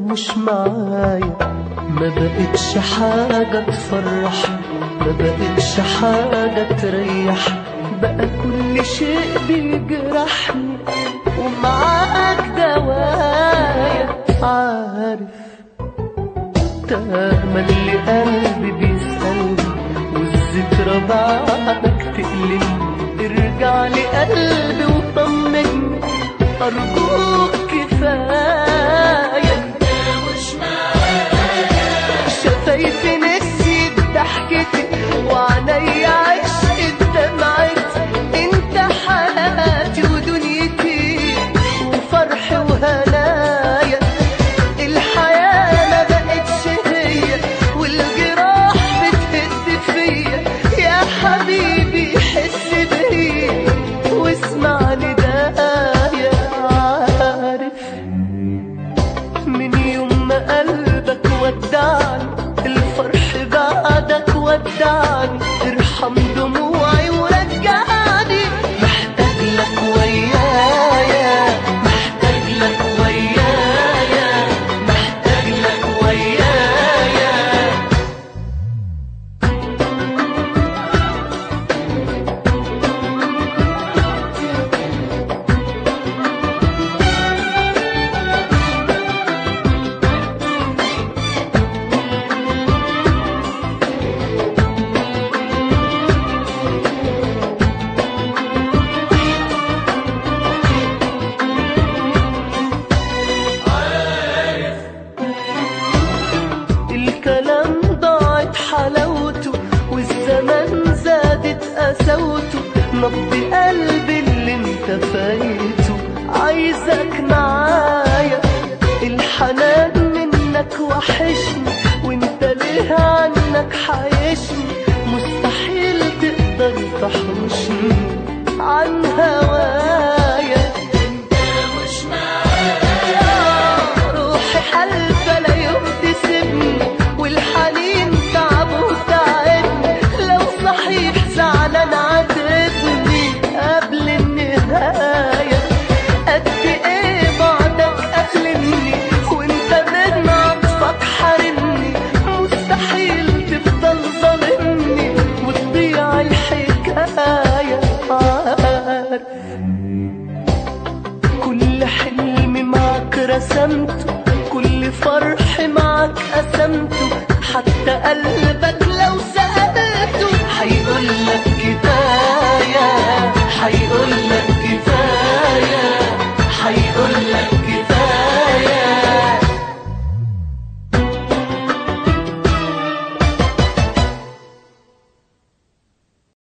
مش معايا ما بقتش حاجة تفرح ما بقتش حاجة تريح بقى كل شيء بيجرحني ومعاك دوايا عارف تملي قلبي بيسألني والذكرى بعدك تقلبني ارجع لي قلبي وطمني أرجوك كفاية شفايفي نسيت ضحكتي وعينيا عشقت دمعتي انت حياتي ودنيتي وفرحي وهنايا الحياة ما بقتش هي والجراح بتهد فيا يا حبيبي حس بيا واسمع ندايا عارف من يوم ما قلبك ودعني الفرح بعدك ودعني ارحم دموعي ورجعني محتاج لك ويايا محتاج لك ويايا محتاج لك ويايا الكلام ضاعت حلاوته والزمان زادت قساوته نبض قلبي اللي انت فايته عايزك معايا الحنان منك وحشني وانت ليه عنك حيشني مستحيل تقدر تحوشني عن هوايا روحي حلفة لا يوم تسيبني والحنين تعب وتعبني لو صحيح زعلان عاتبني قبل النهاية قد ايه بعدك ألمني وانت من عطفك حارمني مستحيل تفضل ظالمني وتضيع الحكاية عارف كل حلم معك رسمته كل فرح معك قسمته حتى قلب